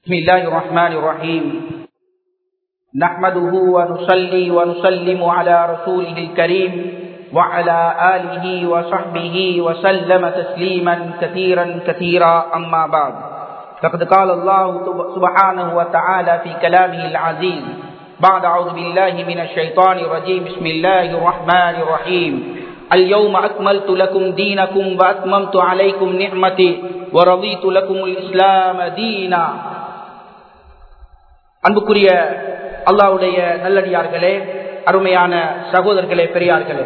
بسم الله الرحمن الرحيم نحمده ونصلي ونسلم على رسوله الكريم وعلى آله وصحبه وسلم تسليما كثيرا كثيرا أما بعد فقد قال الله سبحانه وتعالى في كلامه العزيز بعد أعوذ بالله من الشيطان الرجيم بسم الله الرحمن الرحيم اليوم أكملت لكم دينكم وأتممت عليكم نعمتي ورضيت لكم الإسلام دينا அன்புக்குரிய அல்லாவுடைய நல்லடியார்களே அருமையான சகோதரர்களே பெரியார்களே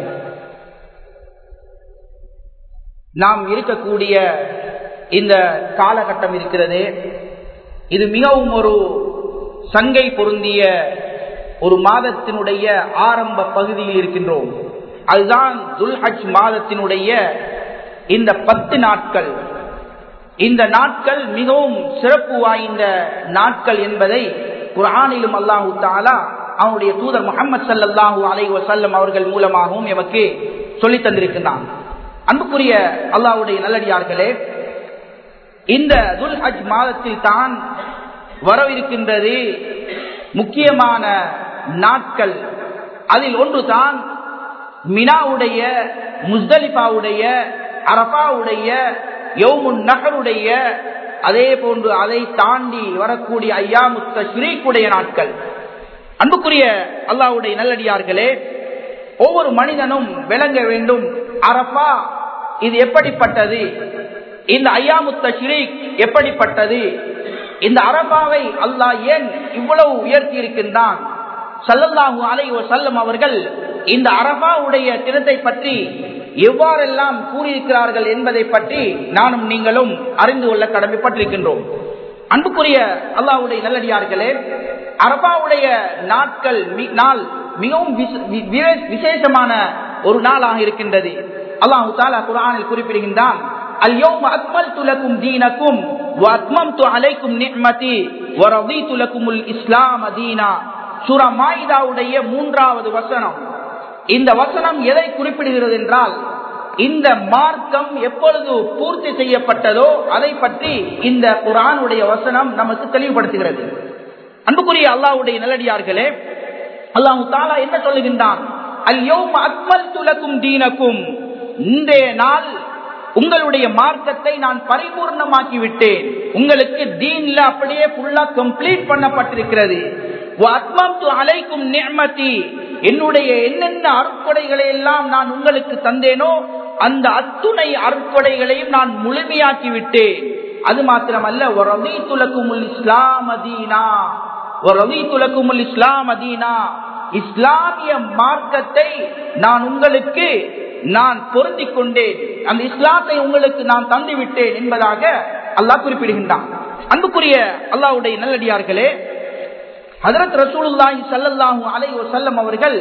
நாம் இருக்கக்கூடிய இந்த காலகட்டம் இருக்கிறது இது மிகவும் ஒரு சங்கை பொருந்திய ஒரு மாதத்தினுடைய ஆரம்ப பகுதியில் இருக்கின்றோம் அதுதான் துல்ஹஜ் மாதத்தினுடைய இந்த பத்து நாட்கள் இந்த நாட்கள் மிகவும் சிறப்பு வாய்ந்த நாட்கள் என்பதை குரானிலும் அல்லாஹு தாலா அவனுடைய தூதர் முகமது சல்லாஹூ அலை வசல்லம் அவர்கள் மூலமாகவும் எமக்கு சொல்லி தந்திருக்கின்றான் அன்புக்குரிய அல்லாஹுடைய நல்லடியார்களே இந்த துல் ஹஜ் மாதத்தில் தான் வரவிருக்கின்றது முக்கியமான நாட்கள் அதில் ஒன்று தான் மினாவுடைய முஸ்தலிஃபாவுடைய அரபாவுடைய யவுமுன் நகருடைய அதே போன்று அதை தாண்டி வரக்கூடிய ஐயா முத்த ஸ்ரீக்குடைய நாட்கள் அன்புக்குரிய அல்லாவுடைய நல்லடியார்களே ஒவ்வொரு மனிதனும் விளங்க வேண்டும் அரபா இது எப்படிப்பட்டது இந்த ஐயாமுத்த ஷிரீக் எப்படிப்பட்டது இந்த அரபாவை அல்லாஹ் ஏன் இவ்வளவு உயர்த்தி இருக்கின்றான் சல்லல்லாஹூ அலை செல்லம் அவர்கள் இந்த அரபாவுடைய தினத்தை பற்றி எவ்வாறெல்லாம் கூறியிருக்கிறார்கள் என்பதை பற்றி நானும் நீங்களும் அறிந்து கொள்ள கடமைப்பட்டிருக்கின்றோம் அன்புக்குரிய அல்லாவுடைய நல்லடியார்களே அரபாவுடைய நாட்கள் நாள் மிகவும் விசேஷமான ஒரு நாளாக இருக்கின்றது அல்லாஹு தாலா குரானில் குறிப்பிடுகின்றான் اليوم أكملت لكم دينكم وأتممت عليكم نعمتي ورضيت لكم الإسلام دينا சூரா மாயிதாவுடைய மூன்றாவது வசனம் இந்த வசனம் எதை குறிப்பிடுகிறது என்றால் இந்த மார்க்கம் எப்பொழுது பூர்த்தி செய்யப்பட்டதோ அதை பற்றி இந்த குரானுடைய வசனம் நமக்கு தெளிவுபடுத்துகிறது அன்புக்குரிய அல்லாவுடைய நல்லடியார்களே அல்லாஹு தாலா என்ன சொல்லுகின்றான் அல்யோம் அக்மல் துலக்கும் தீனக்கும் இன்றைய நாள் உங்களுடைய மார்க்கத்தை நான் பரிபூர்ணமாக்கி விட்டேன் உங்களுக்கு தீன்ல அப்படியே ஃபுல்லா கம்ப்ளீட் பண்ணப்பட்டிருக்கிறது அலைக்கும் நியமதி என்னுடைய என்னென்ன அருட்கொடைகளை எல்லாம் நான் உங்களுக்கு தந்தேனோ அந்த அத்துணை அருட்கொடைகளையும் நான் முழுமையாக்கி விட்டேன் அது மாத்திரமல்ல ஒரு ரவி துலக்குமுல் இஸ்லாம் அதீனா ஒரு ரவி துலக்குமுல் இஸ்லாம் அதீனா இஸ்லாமிய மார்க்கத்தை நான் உங்களுக்கு நான் பொருந்தி கொண்டேன் அந்த இஸ்லாத்தை உங்களுக்கு நான் தந்து விட்டேன் என்பதாக அல்லாஹ் குறிப்பிடுகின்றான் அன்புக்குரிய அல்லாவுடைய நல்லடியார்களே ஹதரத் ரசூலுல்லாஹி சல்லல்லாஹு அலைஹி வஸல்லம் அவர்கள்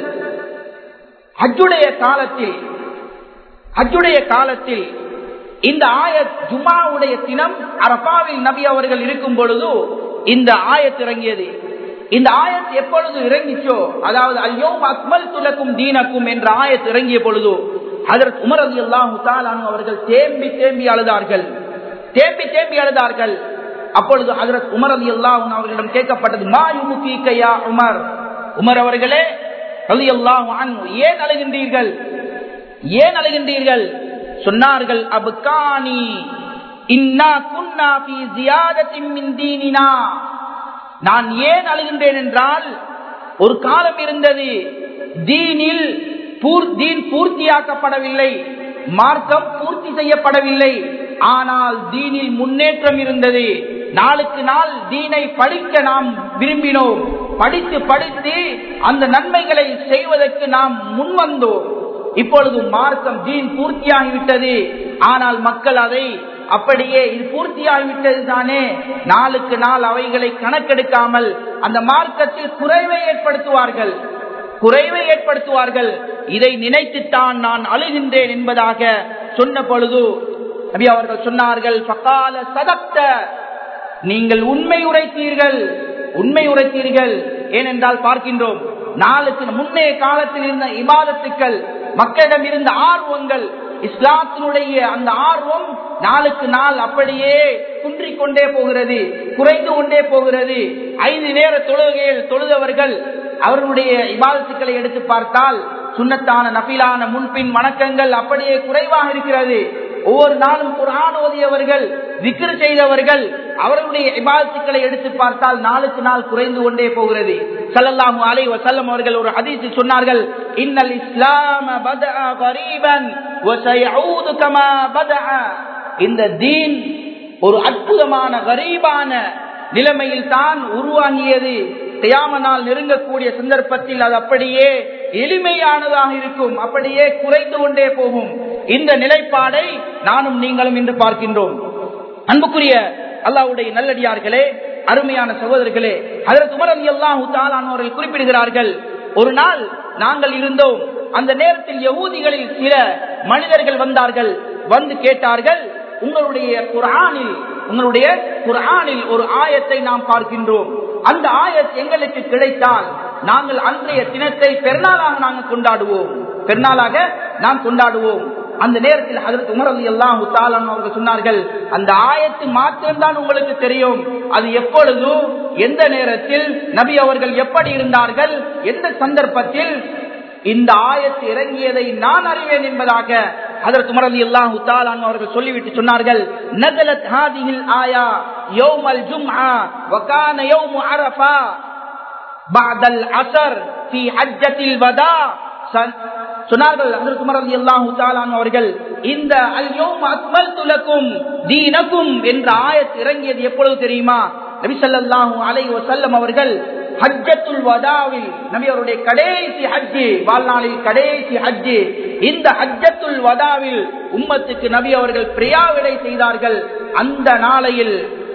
ஹஜ்ஜுடைய காலத்தில் ஹஜ்ஜுடைய காலத்தில் இந்த ஆயத் ஜுமாவுடைய தினம் அரபாவில் நபி அவர்கள் இருக்கும் பொழுது இந்த ஆயத் இறங்கியது இந்த ஆயத் எப்பொழுது இறங்கிச்சோ அதாவது ஐயோ அக்மல் துலக்கும் தீனக்கும் என்ற ஆயத் இறங்கிய பொழுது அதற்கு உமர் அலி அல்லாஹு அவர்கள் தேம்பி தேம்பி அழுதார்கள் தேம்பி தேம்பி அழுதார்கள் அப்பொழுது அதற்கு உமர் அலி அல்லாஹ் அவர்களிடம் கேட்கப்பட்டது மா யுமுகீக்கையா உமர் உமர் அவர்களே அலி அல்லாஹ் ஏன் அழுகின்றீர்கள் ஏன் அழுகின்றீர்கள் சொன்னார்கள் அபுகானி இன்னா குன்னா ஃபி ஜியாதத்தின் மின் தீனினா நான் ஏன் அழுகின்றேன் என்றால் ஒரு காலம் இருந்தது தீனில் தீன் பூர்த்தியாக்கப்படவில்லை மார்க்கம் பூர்த்தி செய்யப்படவில்லை ஆனால் தீனில் முன்னேற்றம் இருந்தது நாளுக்கு நாள் தீனை படிக்க நாம் விரும்பினோம் படித்து படித்து அந்த நன்மைகளை செய்வதற்கு நாம் முன்வந்தோம் இப்பொழுது மார்க்கம் தீன் பூர்த்தியாகிவிட்டது ஆனால் மக்கள் அதை அப்படியே இது பூர்த்தியாகிவிட்டது தானே நாளுக்கு நாள் அவைகளை கணக்கெடுக்காமல் அந்த மார்க்கத்தில் குறைவை ஏற்படுத்துவார்கள் குறைவை ஏற்படுத்துவார்கள் இதை நினைத்துத்தான் நான் அழுகின்றேன் என்பதாக சொன்ன பொழுது நபி அவர்கள் சொன்னார்கள் பக்கால சதக்த நீங்கள் உண்மை உரைத்தீர்கள் உண்மை உரைத்தீர்கள் ஏனென்றால் பார்க்கின்றோம் நாளுக்கு முன்னைய காலத்தில் இருந்த இபாதத்துக்கள் மக்களிடம் இருந்த ஆர்வங்கள் இஸ்லாத்தினுடைய அந்த ஆர்வம் நாளுக்கு நாள் அப்படியே குன்றிக் கொண்டே போகிறது குறைந்து கொண்டே போகிறது ஐந்து நேர தொழுகையில் தொழுதவர்கள் அவர்களுடைய இபாதத்துக்களை எடுத்து பார்த்தால் சுண்ணத்தான நபிலான முன்பின் வணக்கங்கள் அப்படியே குறைவாக இருக்கிறது ஒவ்வொரு நாளும் குரான் ஓதியவர்கள் விக்கிர செய்தவர்கள் அவர்களுடைய இபாதத்துக்களை எடுத்து பார்த்தால் நாளுக்கு நாள் குறைந்து கொண்டே போகிறது சல்லல்லாஹு அலை வசல்லம் அவர்கள் ஒரு ஹதீஸில் சொன்னார்கள் இன்னல் இஸ்லாம பதஅ கரீபன் வசயஊது கமா பதஅ இந்த தீன் ஒரு அற்புதமான கரீபான நிலைமையில் தான் உருவாகியது தியாம நாள் நெருங்கக்கூடிய சந்தர்ப்பத்தில் அது அப்படியே எளிமையானதாக இருக்கும் அப்படியே குறைந்து கொண்டே போகும் இந்த நிலைப்பாடை நானும் நீங்களும் இன்று பார்க்கின்றோம் அன்புக்குரிய அல்லாவுடைய நல்லடியார்களே அருமையான சகோதரர்களே அதற்கு உமரதி எல்லாம் அவர்கள் குறிப்பிடுகிறார்கள் ஒரு நாள் நாங்கள் இருந்தோம் அந்த நேரத்தில் யகூதிகளில் சில மனிதர்கள் வந்தார்கள் வந்து கேட்டார்கள் உங்களுடைய குரானில் உங்களுடைய குரானில் ஒரு ஆயத்தை நாம் பார்க்கின்றோம் அந்த ஆயத் எங்களுக்கு கிடைத்தால் நாங்கள் அன்றைய தினத்தை பெருநாளாக நாங்கள் கொண்டாடுவோம் பெருநாளாக நாம் கொண்டாடுவோம் அந்த நேரத்தில் அதற்கு உமரது எல்லாம் அவர்கள் சொன்னார்கள் அந்த ஆயத்து மாத்திரம்தான் உங்களுக்கு தெரியும் அது எப்பொழுதும் எந்த நேரத்தில் நபி அவர்கள் எப்படி இருந்தார்கள் எந்த சந்தர்ப்பத்தில் இந்த ஆயத்து இறங்கியதை நான் அறிவேன் என்பதாக அதற்கு மரதி எல்லாம் உத்தாலான் அவர்கள் சொல்லிவிட்டு சொன்னார்கள் நகலத் ஹாதிஹில் ஆயா யௌமல் ஜும்ஆ வகான யௌமு அரஃபா பஅதல் அஸர் ஃபீ ஹஜ்ஜத்தில் வதா சொன்னார்கள் அதற்கு மரதி எல்லாம் உத்தாலான் அவர்கள் இந்த அல்யோம் அக்மல் துலக்கும் தீனக்கும் என்ற ஆயத்து இறங்கியது எப்பொழுது தெரியுமா நபி ஸல்லல்லாஹு அலைஹி வஸல்லம் அவர்கள் ஹஜ்ஜத்துல் வதாவில் நபி அவருடைய கடைசி ஹஜ்ஜு வாழ்நாளில் கடைசி ஹஜ்ஜு இந்த ஹஜ்ஜத்துல் வதாவில் உம்மத்துக்கு நபி அவர்கள் பிரியாவிடை செய்தார்கள் அந்த நாளையில்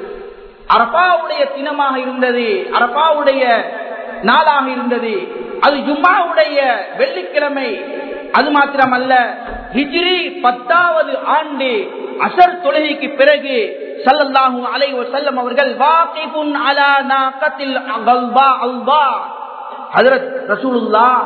அரபாவுடைய தினமாக இருந்தது அரபாவுடைய நாளாக இருந்தது அது ஜும்மாவுடைய வெள்ளிக்கிழமை அது மாத்திரமல்ல ஹிஜ்ரி பத்தாவது ஆண்டு அசர் தொழுகைக்கு பிறகு சல்லல்லாஹு அலைஹி வஸல்லம் அவர்கள் வாகிபுன் அலா நாகத்தில் அல்வா அல்வா ஹஜரத் ரசூலுல்லாஹ்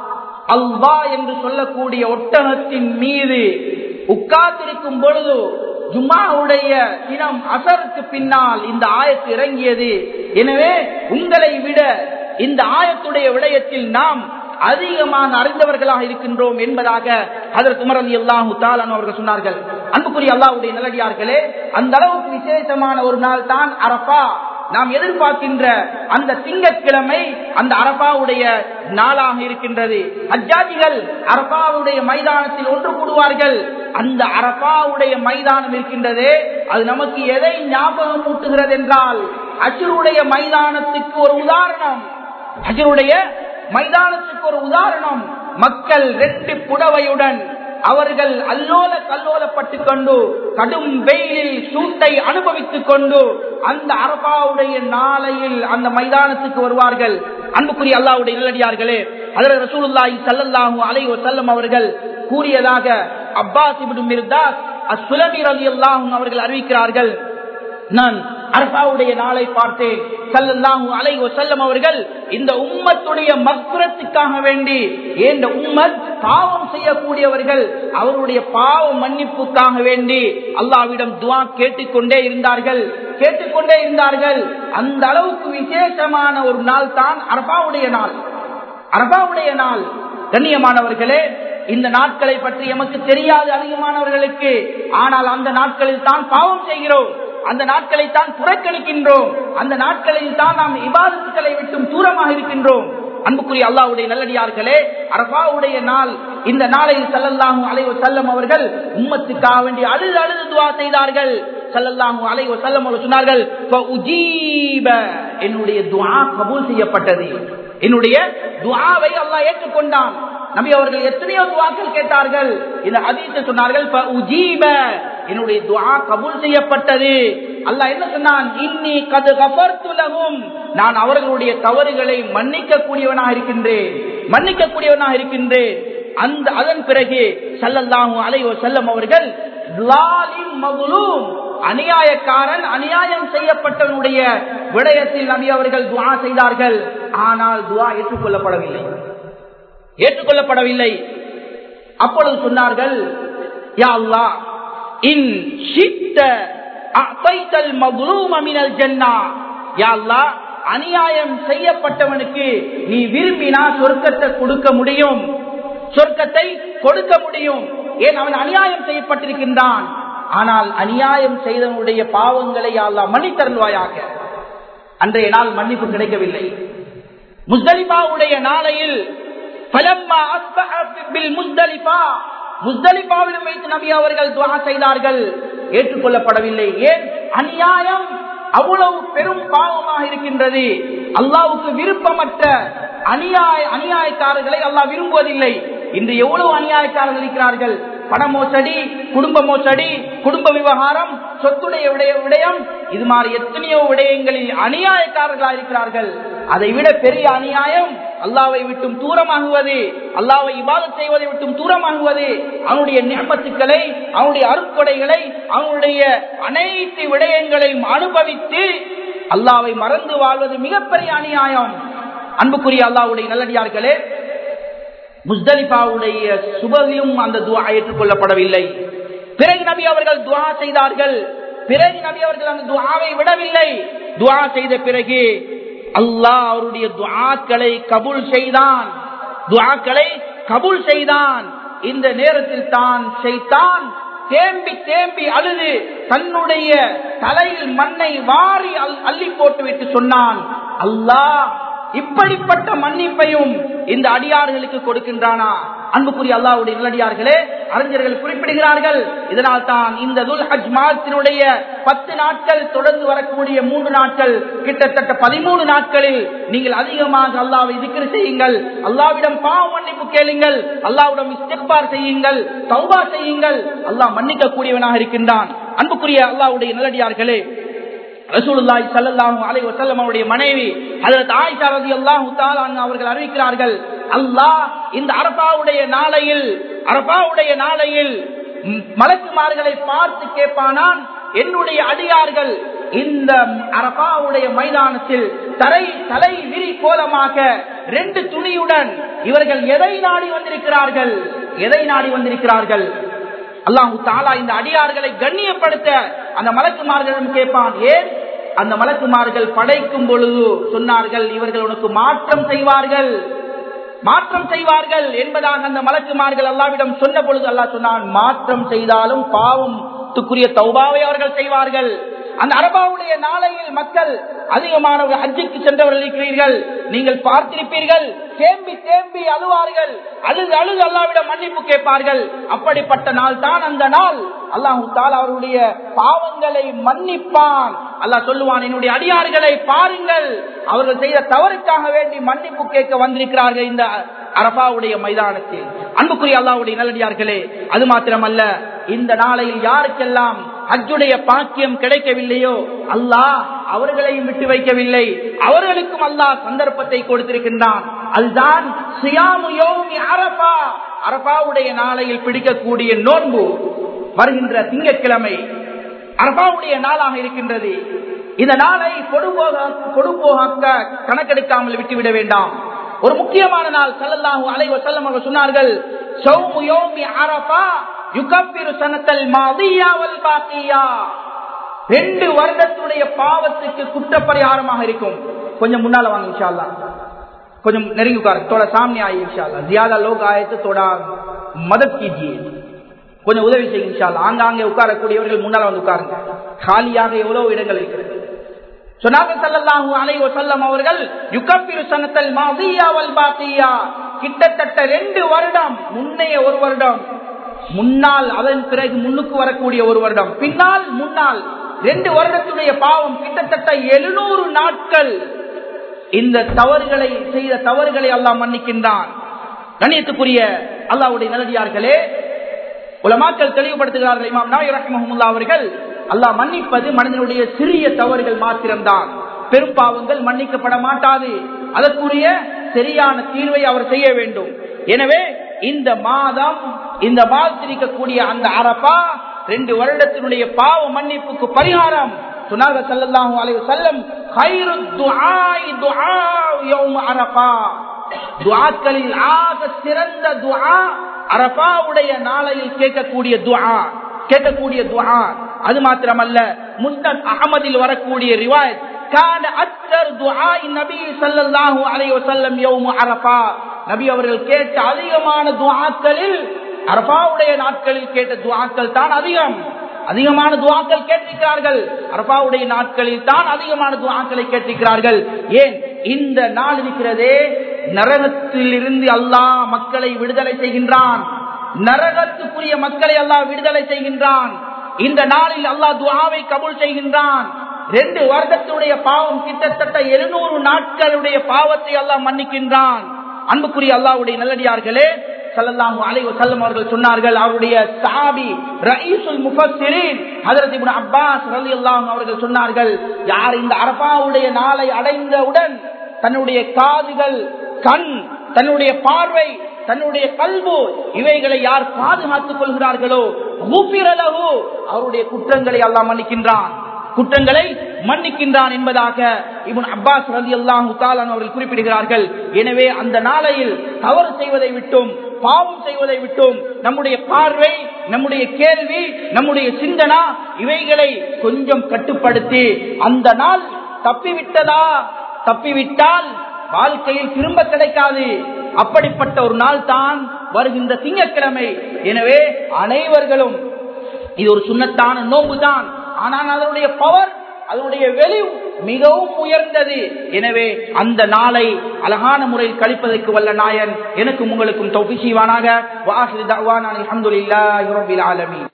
அல்வா என்று சொல்லக்கூடிய ஒட்டகத்தின் மீது உட்கார்ந்திருக்கும் பொழுது ஜும்மாவுடைய தினம் அசருக்கு பின்னால் இந்த ஆயத்து இறங்கியது எனவே உங்களை விட இந்த ஆயத்துடைய விடயத்தில் நாம் அதிகமாக அறிந்தவர்களாக இருக்கின்றோம் என்பதாக அதற்கு உமர் அலி அல்லாஹு தாலான் அவர்கள் சொன்னார்கள் அன்புக்குரிய அல்லாவுடைய நல்லடியார்களே அந்த அளவுக்கு விசேஷமான ஒரு நாள் தான் அரபா நாம் எதிர்பார்க்கின்ற அந்த திங்கட்கிழமை அந்த அரபாவுடைய நாளாக இருக்கின்றது அஜாதிகள் அரபாவுடைய மைதானத்தில் ஒன்று கூடுவார்கள் அந்த அரபாவுடைய மைதானம் இருக்கின்றதே அது நமக்கு எதை ஞாபகம் ஊட்டுகிறது என்றால் அஜருடைய மைதானத்துக்கு ஒரு உதாரணம் அஜருடைய மைதானத்துக்கு ஒரு உதாரணம் மக்கள் ரெண்டு புடவையுடன் அவர்கள் அல்லோல கல்லோலப்பட்டு கொண்டு கடும் வெயிலில் சூட்டை அனுபவித்துக் கொண்டு அந்த அரபாவுடைய நாளையில் அந்த மைதானத்துக்கு வருவார்கள் அன்புக்குரிய அல்லாவுடைய நல்லடியார்களே அதில் ரசூலுல்லாஹி சல்லல்லாஹு அலைஹி வஸல்லம் அவர்கள் கூறியதாக அப்பாஸ் இப்னு மிர்தாஸ் அஸ்ஸுலமி ரலியல்லாஹு அவர்கள் அறிவிக்கிறார்கள் நான் அரபாவுடைய நாளை பார்த்தேன் சல்லல்லாஹு அலைஹி வஸல்லம் அவர்கள் இந்த உம்மத்துடைய மக்ரத்துக்காக வேண்டி இந்த உம்மத் பாவம் செய்யக்கூடியவர்கள் அவருடைய பாவ மன்னிப்புக்காக வேண்டி அல்லாவிடம் துவா கேட்டுக்கொண்டே இருந்தார்கள் கேட்டுக்கொண்டே இருந்தார்கள் அந்த அளவுக்கு விசேஷமான ஒரு நாள் தான் அரபாவுடைய நாள் அரபாவுடைய நாள் கண்ணியமானவர்களே இந்த நாட்களை பற்றி எமக்கு தெரியாது அதிகமானவர்களுக்கு ஆனால் அந்த நாட்களில் தான் பாவம் செய்கிறோம் அந்த நாட்களை தான் புறக்கணிக்கின்றோம் அந்த நாட்களில் தான் நாம் இபாதத்துக்களை விட்டும் தூரமாக இருக்கின்றோம் அன்புக்குரிய அல்லாவுடைய நல்லடியார்களே அரபாவுடைய நாள் இந்த நாளையில் சல்லல்லாஹு அலைவ செல்லம் அவர்கள் உம்மத்துக்காக வேண்டி அழுது அழுது துவா செய்தார்கள் சல்லல்லாஹு அலைவ செல்லம் அவர்கள் சொன்னார்கள் என்னுடைய துவா கபூல் செய்யப்பட்டது என்னுடைய துவாவை அல்லாஹ் ஏற்றுக்கொண்டான் நபி அவர்கள் எத்தனையோ துவாக்கள் கேட்டார்கள் இந்த ஹதீஸை சொன்னார்கள் என்னுடைய துவா கபூல் செய்யப்பட்டது அல்லாஹ் என்ன சொன்னான் இன்னி கது கபர்த்துலகும் நான் அவர்களுடைய தவறுகளை மன்னிக்க கூடியவனாக இருக்கின்றேன் மன்னிக்க கூடியவனாக இருக்கின்றேன் அந்த அதன் பிறகு சல்லல்லாஹு அலைவ செல்லம் அவர்கள் அநியாயக்காரன் அநியாயம் செய்யப்பட்டவனுடைய விடயத்தில் நபி அவர்கள் துவா செய்தார்கள் ஆனால் துவா ஏற்றுக்கொள்ளப்படவில்லை ஏற்றுக்கொள்ளப்படவில்லை அப்பொழுது சொன்னார்கள் யா அல்லா இன் ஷித்த அத்தைத்தல் மக்லூம மினல் ஜன்னா யா அல்லாஹ் அநியாயம் செய்யப்பட்டவனுக்கு நீ விரும்பினா சொர்க்கத்தை கொடுக்க முடியும் சொர்க்கத்தை கொடுக்க முடியும் ஏன் அவன் அநியாயம் செய்யப்பட்டிருக்கின்றான் ஆனால் அநியாயம் செய்தவனுடைய பாவங்களை அல்லாஹ் மன்னித்தருள்வாயாக அன்றைய நாள் மன்னிப்பு கிடைக்கவில்லை முஸ்தலிபாவுடைய நாளையில் பலம்மா அஸ்பஹ பில் முஸ்தலிபா முஸ்தலிபாவிலும் வைத்து நபி அவர்கள் துவா செய்தார்கள் ஏற்றுக்கொள்ளப்படவில்லை ஏன் அநியாயம் அவ்வளவு பெரும் பாவமாக இருக்கின்றது அல்லாவுக்கு விருப்பமற்ற அநியாய அநியாயக்காரர்களை அல்லாஹ் விரும்புவதில்லை இன்று எவ்வளவு அநியாயக்காரர்கள் இருக்கிறார்கள் பண மோசடி குடும்ப மோசடி குடும்ப விவகாரம் சொத்துடைய விடய விடயம் இது மாதிரி எத்தனையோ விடயங்களில் அநியாயக்காரர்களாக இருக்கிறார்கள் அதை விட பெரிய அநியாயம் அல்லாவை விட்டும் தூரமாகுவது அல்லாவை இவாதம் செய்வதை விட்டும் தூரமாகுவது அவனுடைய நியமத்துக்களை அவனுடைய அருட்கொடைகளை அவனுடைய அனைத்து விடயங்களையும் அனுபவித்து அல்லாவை மறந்து வாழ்வது மிகப்பெரிய அநியாயம் அன்புக்குரிய அல்லாவுடைய நல்லடியார்களே முஸ்தலிஃபாவுடைய சுபவிலும் அந்த துவா ஏற்றுக்கொள்ளப்படவில்லை பிறகு நபி அவர்கள் துவா செய்தார்கள் பிறகு நபி அவர்கள் அந்த துவாவை விடவில்லை துவா செய்த பிறகு அல்லாஹ் அவருடைய துவாக்களை கபூல் செய்தான் துவாக்களை கபூல் செய்தான் இந்த நேரத்தில் தான் செய்தான் தேம்பி தேம்பி அழுது தன்னுடைய தலையில் மண்ணை வாரி அள்ளி போட்டுவிட்டு சொன்னான் அல்லாஹ் இப்படிப்பட்ட மன்னிப்பையும் இந்த அடியார்களுக்கு கொடுக்கின்றானா அன்புக்குரிய அல்லாவுடைய நல்லடியார்களே அறிஞர்கள் குறிப்பிடுகிறார்கள் இதனால் தான் இந்த துல் ஹஜ் மாதத்தினுடைய பத்து நாட்கள் தொடர்ந்து வரக்கூடிய மூன்று நாட்கள் கிட்டத்தட்ட பதிமூணு நாட்களில் நீங்கள் அதிகமாக அல்லாவை திக்ரு செய்யுங்கள் அல்லாவிடம் பாவ மன்னிப்பு கேளுங்கள் அல்லாவிடம் இஸ்திக்பார் செய்யுங்கள் தௌபா செய்யுங்கள் அல்லாஹ் மன்னிக்க கூடியவனாக இருக்கின்றான் அன்புக்குரிய அல்லாவுடைய நல்லடியார்களே ரசூலுல்லாஹி ஸல்லல்லாஹு அலைஹி வஸல்லம் அவருடைய மனைவி ஹஜரத் ஆயிஷா রাদিয়াল্লাহு தஆலா அவர்கள் அறிவிக்கிறார்கள் அல்லாஹ் இந்த அரபாவுடைய நாளையில் அரபாவுடைய நாளையில் மலக்குமார்களை பார்த்து கேட்பானான் என்னுடைய அடியார்கள் இந்த அரபாவுடைய மைதானத்தில் தரை தலை விரி கோலமாக ரெண்டு துணியுடன் இவர்கள் எதை நாடி வந்திருக்கிறார்கள் எதை நாடி வந்திருக்கிறார்கள் அல்லாஹு தாலா இந்த அடியார்களை கண்ணியப்படுத்த அந்த மலக்குமார்களிடம் கேட்பான் ஏன் அந்த மலக்குமார்கள் படைக்கும் பொழுது சொன்னார்கள் இவர்கள் உனக்கு மாற்றம் செய்வார்கள் மாற்றம் செய்வார்கள் என்பதாக அந்த மலக்குமார்கள் அல்லாவிடம் சொன்ன பொழுது அல்லாஹ் சொன்னான் மாற்றம் செய்தாலும் பாவத்துக்குரிய தௌபாவை அவர்கள் செய்வார்கள் அந்த அரபாவுடைய நாளையில் மக்கள் அதிகமானவர்கள் ஹஜ்ஜுக்கு சென்றவர்கள் இருக்கிறீர்கள் நீங்கள் பார்த்திருப்பீர்கள் தேம்பி தேம்பி அழுவார்கள் அழுது அழுது அல்லாவிடம் மன்னிப்பு கேட்பார்கள் அப்படிப்பட்ட நாள் தான் அந்த நாள் அல்லாஹு தால் அவருடைய பாவங்களை மன்னிப்பான் அல்லாஹ் சொல்லுவான் என்னுடைய அடியார்களை பாருங்கள் அவர்கள் செய்த தவறுக்காக வேண்டி மன்னிப்பு கேட்க வந்திருக்கிறார்கள் இந்த அரபாவுடைய மைதானத்தில் அன்புக்குரிய அல்லாவுடைய நல்லடியார்களே அது மாத்திரமல்ல இந்த நாளையில் யாருக்கெல்லாம் ஹஜ்ஜுடைய பாக்கியம் கிடைக்கவில்லையோ அல்லாஹ் அவர்களையும் விட்டு வைக்கவில்லை அவர்களுக்கும் அல்லாஹ் சந்தர்ப்பத்தை கொடுத்திருக்கின்றான் அதுதான் அரபா அரபாவுடைய நாளையில் பிடிக்கக்கூடிய நோன்பு வருகின்ற திங்கட்கிழமை அரபாவுடைய நாளாக இருக்கின்றது இந்த நாளை கொடுபோக கொடுபோக கணக்கெடுக்காமல் விட்டுவிட வேண்டாம் ஒரு முக்கியமான நாள் சல்லல்லாஹு அலைஹி வஸல்லம் அவர்கள் சொன்னார்கள் சௌமு யௌமி அரஃபா யுகப்பிரு சனத்தல் மாதியா வல் பாக்கியா ரெண்டு வருடத்துடைய பாவத்துக்கு குற்ற பரிகாரமாக இருக்கும் கொஞ்சம் முன்னால வாங்க இன்ஷா அல்லாஹ் கொஞ்சம் நெருங்கி உட்காரு தோட சாமி ஆயி இன்ஷா அல்லாஹ் ஜியாதா லோக் ஆயத்து தோடா மதத் கீஜியே கொஞ்சம் உதவி செய்யுங்க இன்ஷா அல்லாஹ் ஆங்காங்கே உட்காரக்கூடியவர்கள் முன்னால வந்து உட்காருங்க காலியாக எவ்வளவு இடங்கள் இருக்கிறது சொன்னார்கள் ஸல்லல்லாஹு அலைஹி வஸல்லம் அவர்கள் யுகப்பிரு சனத்தல் மாதியா வல் பாக்கியா கிட்டத்தட்ட ரெண்டு வருடம் முன்னைய ஒரு வருடம் முன்னால் அதன் பிறகு முன்னுக்கு வரக்கூடிய ஒரு வருடம் பின்னால் முன்னால் ரெண்டு வருடத்துடைய பாவம் கிட்டத்தட்ட எழுநூறு நாட்கள் இந்த தவறுகளை செய்த தவறுகளை அல்லாஹ் மன்னிக்கின்றான் கண்ணியத்துக்குரிய அல்லாவுடைய நல்லடியார்களே உலமாக்கள் தெளிவுபடுத்துகிறார்கள் இமாம் நாய் ரஹ்மஹமுல்லா அவர்கள் அல்லாஹ் மன்னிப்பது மனிதனுடைய சிறிய தவறுகள் மாத்திரம்தான் பெரும் பாவங்கள் மன்னிக்கப்பட மாட்டாது அதற்குரிய சரியான தீர்வை அவர் செய்ய வேண்டும் எனவே இந்த மாதம் இந்த மாதத்தில் இருக்கக்கூடிய அந்த அரப்பா ரெண்டு வருடத்தினுடைய பாவ மன்னிப்புக்கு பரிகாரம் சொன்னார்கள் ஸல்லல்லாஹு அலைஹி வஸல்லம் கைரு துஆஇ துஆ யௌம் அரஃபா துஆக்களில் ஆக சிறந்த துஆ அரஃபாவுடைய நாளையில் கேட்கக்கூடிய துஆ கேட்கக்கூடிய துஆ அது மாத்திரமல்ல முஸ்தத் அகமதில் வரக்கூடிய ரிவாயத் கான அக்தர் துஆ நபி ஸல்லல்லாஹு அலைஹி வஸல்லம் யௌம அரஃபா நபி அவர்கள் கேட்ட அதிகமான துஆக்களில் அரபாவுடைய நாட்களில் கேட்ட துவாக்கள் தான் அதிகம் அதிகமான துவாக்கள் கேட்டிருக்கிறார்கள் அரபாவுடைய நாட்களில் தான் அதிகமான துவாக்களை கேட்டிருக்கிறார்கள் ஏன் இந்த நாள் இருக்கிறதே நரகத்தில் இருந்து அல்லாஹ் மக்களை விடுதலை செய்கின்றான் நரகத்துக்குரிய மக்களை அல்லாஹ் விடுதலை செய்கின்றான் இந்த நாளில் அல்லாஹ் துவாவை கபூல் செய்கின்றான் ரெண்டு வருடத்துடைய பாவம் கிட்டத்தட்ட எழுநூறு நாட்களுடைய பாவத்தை அல்லாஹ் மன்னிக்கின்றான் அன்புக்குரிய அல்லாவுடைய நல்லடியார்களே சல்லல்லாஹு அலைஹி வஸல்லம் அவர்கள் சொன்னார்கள் அவருடைய சாபி ரயீசுல் முஃபஸ்ஸிரீன் ஹஜரத் இப்னு அப்பாஸ் ரலியல்லாஹு அவர்கள் சொன்னார்கள் யார் இந்த அரபாவுடைய நாளை அடைந்தவுடன் தன்னுடைய காதுகள் கண் தன்னுடைய பார்வை தன்னுடைய கல்வு இவைகளை யார் பாதுகாத்துக் கொள்கிறார்களோ ஊப்பிரலகு அவருடைய குற்றங்களை அல்லாஹ் மன்னிக்கின்றான் குற்றங்களை மன்னிக்கின்றான் என்பதாக இவன் அப்பாஸ் ரதி அல்லாஹு அவர்கள் குறிப்பிடுகிறார்கள் எனவே அந்த நாளையில் தவறு செய்வதை விட்டும் பாவம் செய்வதை விட்டும் நம்முடைய பார்வை நம்முடைய கேள்வி நம்முடைய சிந்தனா இவைகளை கொஞ்சம் கட்டுப்படுத்தி அந்த நாள் தப்பிவிட்டதா தப்பிவிட்டால் வாழ்க்கையில் திரும்ப கிடைக்காது அப்படிப்பட்ட ஒரு நாள் தான் வருகின்ற திங்கட்கிழமை எனவே அனைவர்களும் இது ஒரு சுண்ணத்தான நோம்பு தான் ஆனால் அதனுடைய பவர் அதனுடைய வெளி மிகவும் உயர்ந்தது எனவே அந்த நாளை அழகான முறையில் கழிப்பதற்கு வல்ல நாயன் எனக்கும் உங்களுக்கும் தௌஃபி செய்வானாக வாஹிர் தஅவானா அல்ஹம்துலில்லாஹி ரப்பில் ஆலமீன்